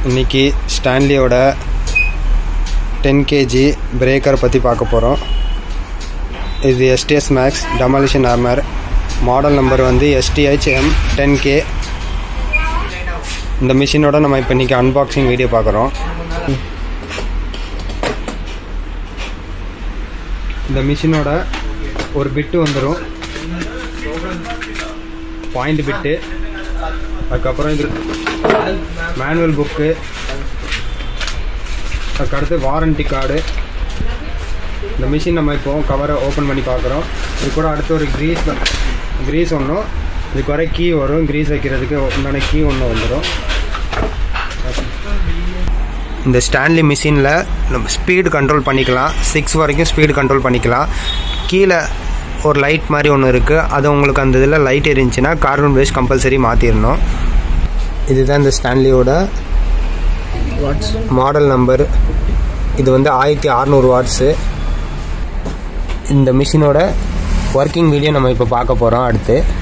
இன்னைக்கு ஸ்டான்லியோட ten KG breaker பற்றி பார்க்க போகிறோம் இது STS max demolition armour model number வந்து எஸ்டிஹெச்எம் டென் கே இந்த மிஷினோட நம்ம இப்போ இன்றைக்கி அன்பாக்சிங் வீடியோ பார்க்குறோம் இந்த மிஷினோட ஒரு பிட்டு வந்துடும் பாயிண்ட் பிட்டு அதுக்கப்புறம் இது மேனுவல் புக்கு அதுக்கடுத்து வாரண்டி கார்டு இந்த மிஷின் நம்ம இப்போ கவரை ஓப்பன் பண்ணி பார்க்குறோம் இது கூட அடுத்து ஒரு க்ரீஸ் க்ரீஸ் ஒன்றும் இதுக்கு வர கீ வரும் க்ரீஸ் வைக்கிறதுக்கு உண்டான கீ ஒன்று வந்துடும் இந்த ஸ்டான்லி மிஷினில் நம்ம ஸ்பீடு கண்ட்ரோல் பண்ணிக்கலாம் சிக்ஸ் வரைக்கும் ஸ்பீடு கண்ட்ரோல் பண்ணிக்கலாம் கீழே ஒரு லைட் மாதிரி ஒன்று இருக்குது அது உங்களுக்கு அந்த இதில் லைட் எரிஞ்சுன்னா கார்பன் பேஸ் கம்பல்சரி மாற்றிடணும் இதுதான் இந்த ஸ்டான்லியோட வாட்ஸ் மாடல் நம்பர் இது வந்து ஆயிரத்தி அறநூறு வாட்ஸு இந்த மிஷினோட ஒர்க்கிங் வீடியோ நம்ம இப்போ பார்க்க போகிறோம் அடுத்து